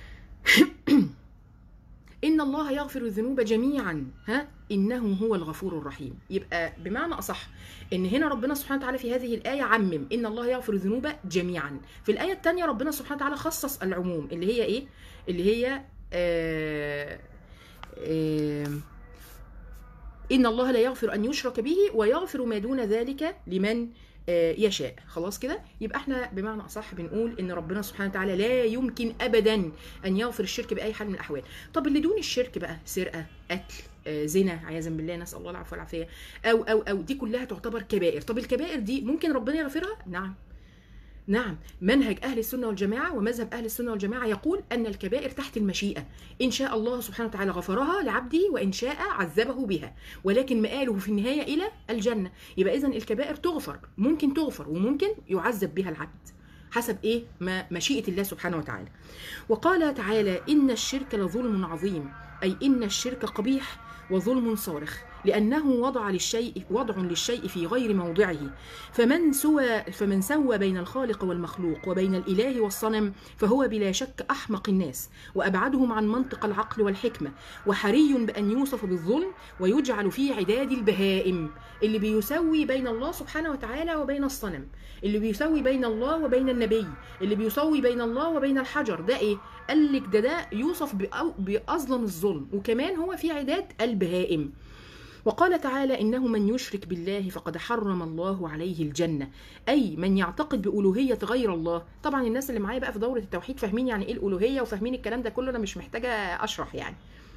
ان الله يغفر الذنوب جميعا ها انه هو الغفور الرحيم يبقى بمعنى اصح ان هنا ربنا سبحانه وتعالى في هذه الايه عمم ان الله يغفر الذنوب جميعا في الايه الثانيه ربنا سبحانه وتعالى خصص العموم اللي هي ايه اللي هي آه آه ان الله لا يغفر ان يشرك به ويغفر ما دون ذلك لمن يشاء خلاص كده يبقى احنا بمعنى اصح بنقول ان ربنا سبحانه وتعالى لا يمكن ابدا ان يغفر الشرك باي حال من الاحوال طب اللي دون الشرك بقى سرقه قتل زنا عياذا بالله نسال الله العفو والعافيه او او او دي كلها تعتبر كبائر طب الكبائر دي ممكن ربنا يغفرها نعم نعم منهج أهل السنة والجماعة ومذهب أهل السنة والجماعة يقول أن الكبائر تحت المشيئة إن شاء الله سبحانه وتعالى غفرها لعبده وإن شاء عذبه بها ولكن مآله في النهاية إلى الجنة يبقى إذن الكبائر تغفر ممكن تغفر وممكن يعذب بها العبد حسب ايه ما مشيئه الله سبحانه وتعالى وقال تعالى ان الشرك لظلم عظيم اي ان الشرك قبيح وظلم صارخ لأنه وضع للشيء وضع للشيء في غير موضعه فمن سوى فمن سوى بين الخالق والمخلوق وبين الإله والصنم فهو بلا شك أحمق الناس وأبعدهم عن منطق العقل والحكمة وحري بأن يوصف بالظلم ويجعل في عداد البهائم اللي بيسوي بين الله سبحانه وتعالى وبين الصنم اللي بيسوي بين الله وبين النبي اللي بيسوي بين الله وبين الحجر ده ايه قال لك ده ده يوصف بأظلم الظلم وكمان هو في عداد البهائم وقال تعالى إنه من يشرك بالله فقد حرم الله عليه الجنة أي من يعتقد بألوهية غير الله طبعا الناس اللي معايا بقى في دورة التوحيد فاهمين يعني إيه الألوهية وفاهمين الكلام ده كله أنا مش محتاجة أشرح يعني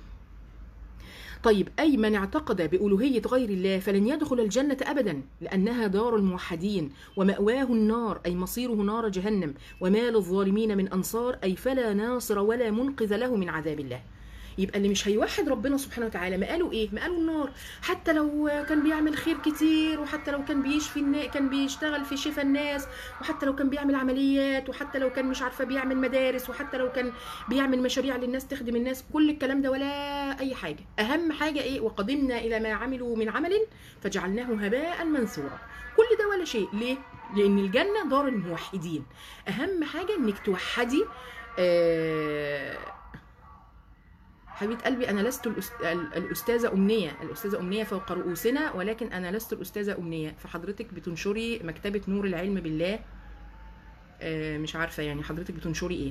طيب أي من اعتقد بألوهية غير الله فلن يدخل الجنة أبدا لأنها دار الموحدين ومأواه النار أي مصيره نار جهنم وما للظالمين من أنصار أي فلا ناصر ولا منقذ له من عذاب الله يبقى اللي مش هيوحد ربنا سبحانه وتعالى مقاله ايه مقاله النار حتى لو كان بيعمل خير كتير وحتى لو كان بيشفي الناس كان بيشتغل في شفاء الناس وحتى لو كان بيعمل عمليات وحتى لو كان مش عارفه بيعمل مدارس وحتى لو كان بيعمل مشاريع للناس تخدم الناس كل الكلام ده ولا اي حاجه اهم حاجه ايه وقدمنا الى ما عملوا من عمل فجعلناه هباء منثورا كل ده ولا شيء ليه لان الجنه دار الموحدين اهم حاجه انك توحدي آه حبيبه قلبي انا لست الاستاذه امنيه الاستاذه امنيه فوق رؤوسنا ولكن انا لست الاستاذه امنيه فحضرتك بتنشري مكتبه نور العلم بالله مش عارفه يعني حضرتك بتنشري ايه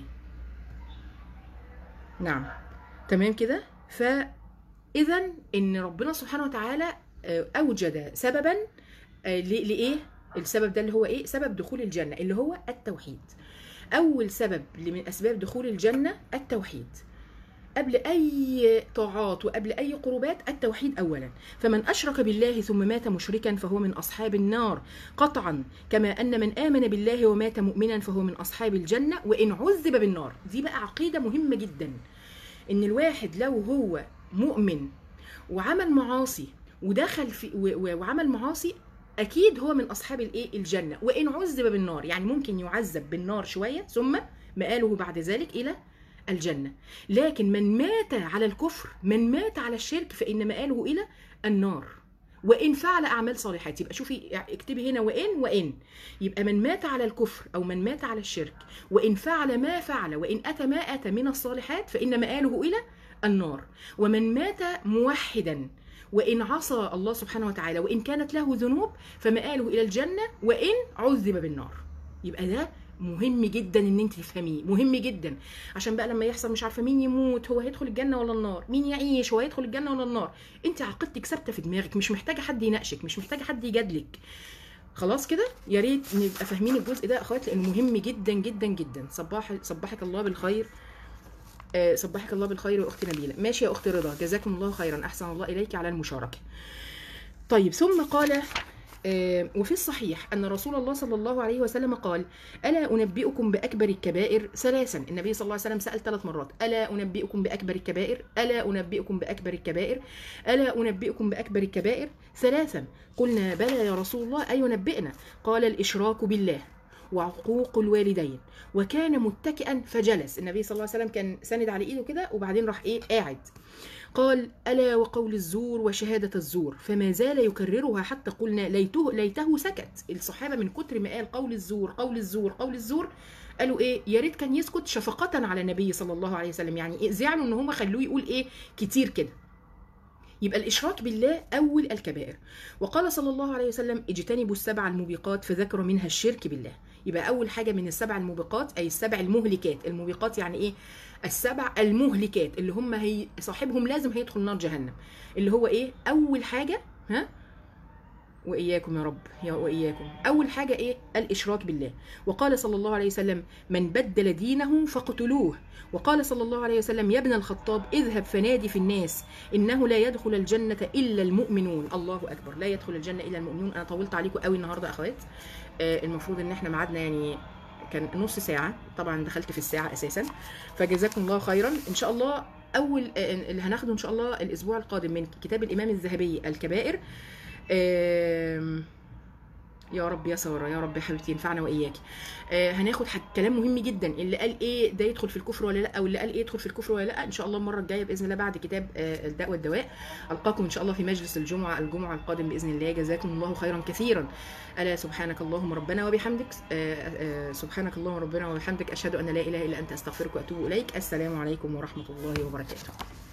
نعم تمام كده فاذا ان ربنا سبحانه وتعالى اوجد سببا لايه السبب ده اللي هو ايه سبب دخول الجنه اللي هو التوحيد اول سبب من اسباب دخول الجنه التوحيد قبل اي طاعات وقبل اي قربات التوحيد اولا فمن اشرك بالله ثم مات مشركا فهو من اصحاب النار قطعا كما ان من امن بالله ومات مؤمنا فهو من اصحاب الجنه وان عذب بالنار دي بقى عقيده مهمه جدا ان الواحد لو هو مؤمن وعمل معاصي ودخل في و- و- وعمل معاصي اكيد هو من اصحاب الايه الجنه وان عذب بالنار يعني ممكن يعذب بالنار شويه ثم مآله بعد ذلك الى الجنه لكن من مات على الكفر من مات على الشرك فان مآله الى النار وان فعل اعمال صالحات يبقى شوفي اكتبي هنا وان وان يبقى من مات على الكفر او من مات على الشرك وان فعل ما فعل وان اتى ما اتى من الصالحات فان مآله الى النار ومن مات موحدا وإن عصى الله سبحانه وتعالى وإن كانت له ذنوب فمآله إلى الجنة وإن عذب بالنار يبقى ده مهم جدا ان انت تفهميه مهم جدا عشان بقى لما يحصل مش عارفه مين يموت هو هيدخل الجنه ولا النار مين يعيش هو هيدخل الجنه ولا النار انت عقيدتك ثابته في دماغك مش محتاجه حد يناقشك مش محتاجه حد يجادلك خلاص كده يا ريت نبقى فاهمين الجزء ده يا اخوات لانه مهم جدا جدا جدا صباح صبحك الله بالخير آه، صبحك الله بالخير يا اختي نبيله ماشي يا اختي رضا جزاكم الله خيرا احسن الله اليك على المشاركه طيب ثم قال آه، وفي الصحيح أن رسول الله صلى الله عليه وسلم قال ألا أنبئكم بأكبر الكبائر ثلاثا النبي صلى الله عليه وسلم سأل ثلاث مرات ألا أنبئكم بأكبر الكبائر ألا أنبئكم بأكبر الكبائر ألا أنبئكم بأكبر الكبائر ثلاثا قلنا بلى يا رسول الله أي نبئنا قال الإشراك بالله وعقوق الوالدين وكان متكئا فجلس النبي صلى الله عليه وسلم كان سند على ايده كده وبعدين راح ايه قاعد قال ألا وقول الزور وشهادة الزور فما زال يكررها حتى قلنا ليته, ليته سكت الصحابة من كتر ما قال قول الزور قول الزور قول الزور قالوا ايه يا ريت كان يسكت شفقة على النبي صلى الله عليه وسلم يعني إيه زعلوا ان هم خلوه يقول ايه كتير كده يبقى الإشراك بالله أول الكبائر وقال صلى الله عليه وسلم اجتنبوا السبع الموبقات فذكر منها الشرك بالله يبقى أول حاجة من السبع الموبقات أي السبع المهلكات الموبقات يعني إيه السبع المهلكات اللي هم هي صاحبهم لازم هيدخل نار جهنم اللي هو إيه أول حاجة ها وإياكم يا رب يا وإياكم أول حاجة إيه الإشراك بالله وقال صلى الله عليه وسلم من بدل دينه فاقتلوه وقال صلى الله عليه وسلم يا ابن الخطاب اذهب فنادي في الناس إنه لا يدخل الجنة إلا المؤمنون الله أكبر لا يدخل الجنة إلا المؤمنون أنا طولت عليكم قوي النهاردة أخوات آه المفروض إن إحنا ميعادنا يعني كان نص ساعة طبعا دخلت في الساعة أساسا فجزاكم الله خيرا إن شاء الله أول آه، اللي هناخده إن شاء الله الأسبوع القادم من كتاب الإمام الذهبي الكبائر آم، يا رب يا ساره يا رب يا حبيبتي ينفعنا واياكي آه هناخد حد كلام مهم جدا اللي قال ايه ده يدخل في الكفر ولا لا واللي قال ايه يدخل في الكفر ولا لا ان شاء الله المره الجايه باذن الله بعد كتاب آه الداء والدواء القاكم ان شاء الله في مجلس الجمعه الجمعه القادم باذن الله جزاكم الله خيرا كثيرا الا سبحانك اللهم ربنا وبحمدك آه آه سبحانك اللهم ربنا وبحمدك اشهد ان لا اله الا انت استغفرك واتوب اليك السلام عليكم ورحمه الله وبركاته